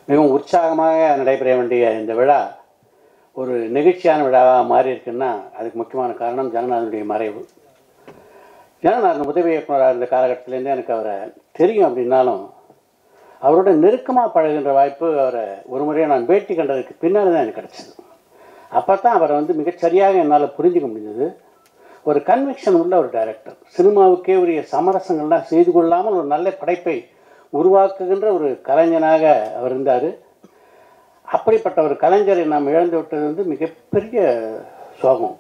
மிகவும் உற்சாகமாக நடைபெற வேண்டிய இந்த விழா ஒரு நெகிழ்ச்சியான விழாவாக மாறி இருக்குன்னா அதுக்கு முக்கியமான காரணம் ஜெகநாதனுடைய மறைவு ஜெகநாதன் உதவி இயக்குனராக இருந்த காலகட்டத்திலேருந்தே எனக்கு அவரை தெரியும் அப்படின்னாலும் அவரோட நெருக்கமாக பழகுகின்ற வாய்ப்பு அவரை ஒரு முறையை நான் பேட்டி கண்டதுக்கு பின்னாடி தான் எனக்கு கிடச்சிது அப்போ தான் அவரை வந்து மிகச்சரியாக என்னால் புரிஞ்சுக்க முடிஞ்சது ஒரு கன்விக்ஷன் உள்ள ஒரு டைரக்டர் சினிமாவுக்கே உரிய சமரசங்கள்லாம் செய்து கொள்ளாமல் ஒரு நல்ல படைப்பை உருவாக்குகின்ற ஒரு கலைஞனாக அவர் இருந்தார் அப்படிப்பட்ட ஒரு கலைஞரை நாம் இழந்து விட்டது வந்து மிகப்பெரிய சோகம்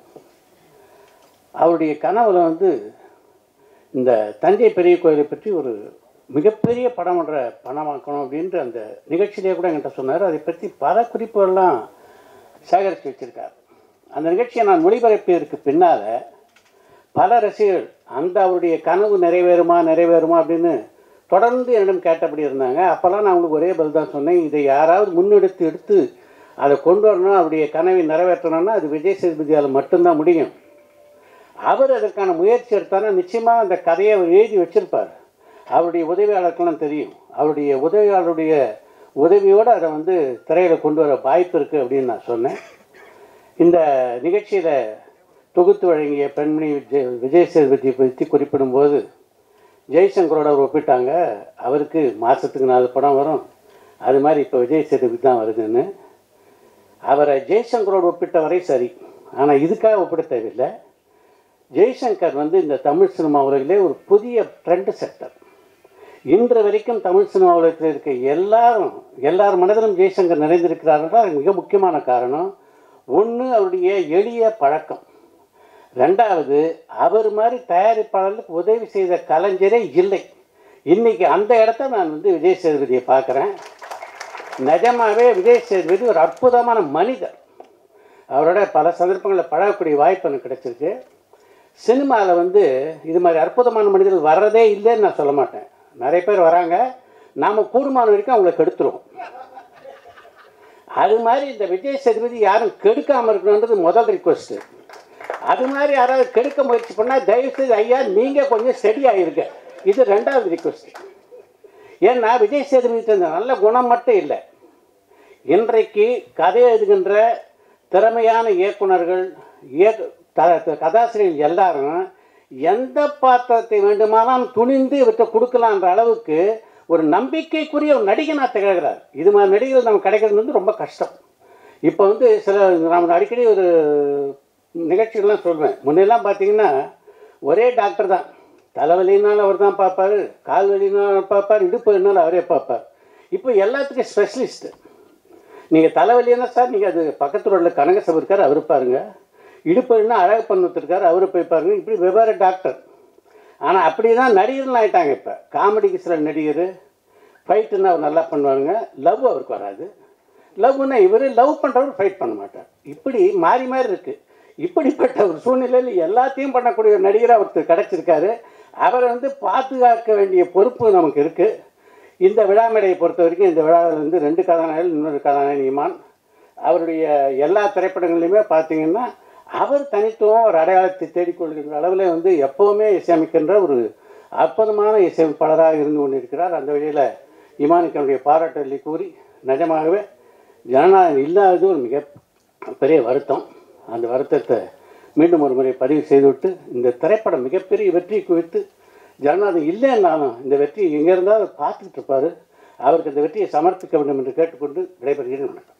அவருடைய கனவுல வந்து இந்த தஞ்சை பெரிய கோயிலை பற்றி ஒரு மிகப்பெரிய படம் ஒன்றை பணமாக்கணும் அப்படின்ற அந்த நிகழ்ச்சியிலே கூட என்கிட்ட சொன்னார் அதை பற்றி பல குறிப்புகள்லாம் சேகரித்து வச்சிருக்கார் அந்த நிகழ்ச்சியை நான் மொழிபெயர்ப்பதற்கு பின்னால் பல ரசிகர்கள் அந்த அவருடைய கனவு நிறைவேறுமா நிறைவேறுமா அப்படின்னு தொடர்ந்து என்னிடம் கேட்டபடி இருந்தாங்க அப்போல்லாம் நான் உங்களுக்கு ஒரே பதில் தான் சொன்னேன் இதை யாராவது முன்னெடுத்து எடுத்து அதை கொண்டு வரணும் அவருடைய கனவை நிறைவேற்றணும்னா அது விஜய் சேதுபதியால் மட்டும்தான் முடியும் அவர் அதற்கான முயற்சி எடுத்தாருன்னா நிச்சயமாக அந்த கதையை அவர் எழுதி வச்சிருப்பார் அவருடைய உதவியாளருக்கெல்லாம் தெரியும் அவருடைய உதவியாளருடைய உதவியோடு அதை வந்து திரையில் கொண்டு வர வாய்ப்பு இருக்குது அப்படின்னு நான் சொன்னேன் இந்த நிகழ்ச்சியில் தொகுத்து வழங்கிய பெண்மணி விஜய் விஜய் சேதுபதியை பற்றி குறிப்பிடும்போது ஜெய்சங்கரோட அவர் ஒப்பிட்டாங்க அவருக்கு மாதத்துக்கு நாலு படம் வரும் அது மாதிரி இப்போ விஜய் சேதுபதி தான் வருதுன்னு அவரை ஜெய்சங்கரோடு ஒப்பிட்ட வரை சரி ஆனால் இதுக்காக ஒப்பிட தேவையில்லை ஜெய்சங்கர் வந்து இந்த தமிழ் சினிமா உலகிலே ஒரு புதிய ட்ரெண்ட் செக்டர் இன்று வரைக்கும் தமிழ் சினிமா உலகத்தில் இருக்க எல்லாரும் எல்லார் மனதிலும் ஜெய்சங்கர் நிறைந்திருக்கிறார்கள் அதுக்கு மிக முக்கியமான காரணம் ஒன்று அவருடைய எளிய பழக்கம் ரெண்டாவது அவர் மாதிரி தயாரிப்பாளர்களுக்கு உதவி செய்த கலைஞரே இல்லை இன்னைக்கு அந்த இடத்த நான் வந்து விஜய் சேதுபதியை பார்க்குறேன் நிஜமாவே விஜய் சேதுபதி ஒரு அற்புதமான மனிதர் அவரோட பல சந்தர்ப்பங்களில் பழகக்கூடிய வாய்ப்பு எனக்கு கிடைச்சிருக்கு சினிமாவில் வந்து இது மாதிரி அற்புதமான மனிதர்கள் வர்றதே இல்லைன்னு நான் சொல்ல மாட்டேன் நிறைய பேர் வராங்க நாம் கூடுமான வரைக்கும் அவங்களை கெடுத்துருவோம் அது மாதிரி இந்த விஜய் சேதுபதி யாரும் கெடுக்காமல் இருக்கணுன்றது முதல் ரிக்வஸ்ட்டு அது மாதிரி யாராவது கெடுக்க முயற்சி பண்ணால் தயவுசெய்து ஐயா நீங்கள் கொஞ்சம் ஸ்டெடியாகிருங்க இது ரெண்டாவது ரிக்வஸ்ட் ஏன்னா விஜய் சேதுபதி இந்த நல்ல குணம் மட்டும் இல்லை இன்றைக்கு கதை எழுதுகின்ற திறமையான இயக்குனர்கள் இயக்கு த- கதாசிரியர்கள் எல்லாரும் எந்த பாத்திரத்தை வேண்டுமானாலும் துணிந்து இவற்றை கொடுக்கலான்ற அளவுக்கு ஒரு நம்பிக்கைக்குரிய ஒரு நடிகனாக திகழ்கிறார் இது மாதிரி நடிகர்கள் நமக்கு கிடைக்கிறது வந்து ரொம்ப கஷ்டம் இப்போ வந்து சில நம்ம அடிக்கடி ஒரு நிகழ்ச்சிகள்லாம் சொல்வேன் முன்னெல்லாம் பார்த்தீங்கன்னா ஒரே டாக்டர் தான் தலைவலினாலும் அவர் தான் பார்ப்பார் கால் வலினாலும் பார்ப்பார் இடுப்பு வலினாலும் அவரே பார்ப்பார் இப்போ எல்லாத்துக்கும் ஸ்பெஷலிஸ்ட்டு நீங்கள் தலைவலின்னா சார் நீங்கள் அது பக்கத்து ரோட்டில் கனகசபை இருக்கார் அவர் பாருங்க இடுப்புன்னா அழகு பண்ணத்திருக்கார் அவரை போய் பாருங்க இப்படி வெவ்வேறு டாக்டர் ஆனால் அப்படி தான் நடிகர்கள் ஆகிட்டாங்க இப்போ காமெடிக்கு சில நடிகர் ஃபைட்டுன்னா அவர் நல்லா பண்ணுவாருங்க லவ் அவருக்கு வராது லவ்னா இவர் லவ் பண்ணுறவர் ஃபைட் பண்ண மாட்டார் இப்படி மாறி மாறி இருக்குது இப்படிப்பட்ட ஒரு சூழ்நிலையில் எல்லாத்தையும் பண்ணக்கூடிய ஒரு நடிகர் அவருக்கு கிடச்சிருக்காரு அவரை வந்து பாதுகாக்க வேண்டிய பொறுப்பு நமக்கு இருக்குது இந்த விழா மேடையை பொறுத்த வரைக்கும் இந்த விழாவில் வந்து ரெண்டு கதாநாயகர்கள் இன்னொரு கதாநாயகன் இமான் அவருடைய எல்லா திரைப்படங்கள்லையுமே பார்த்தீங்கன்னா அவர் தனித்துவம் ஒரு அடையாளத்தை தேடிக்கொள்கின்ற அளவில் வந்து எப்போவுமே இசையமைக்கின்ற ஒரு அற்புதமான இசையமைப்பாளராக இருந்து கொண்டிருக்கிறார் அந்த வழியில் இமானுக்கு என்னுடைய பாராட்டுதலை கூறி நிஜமாகவே ஜனநாயகம் இல்லாதது ஒரு மிக பெரிய வருத்தம் அந்த வருத்தத்தை மீண்டும் ஒரு முறை பதிவு செய்துவிட்டு இந்த திரைப்படம் மிகப்பெரிய வெற்றி குவித்து ஜனநாதன் இல்லைன்னாலும் இந்த வெற்றி எங்கே இருந்தாலும் பார்த்துக்கிட்டு இருப்பார் அவருக்கு இந்த வெற்றியை சமர்ப்பிக்க வேண்டும் என்று கேட்டுக்கொண்டு விடைபெறுகிறேன் வணக்கம்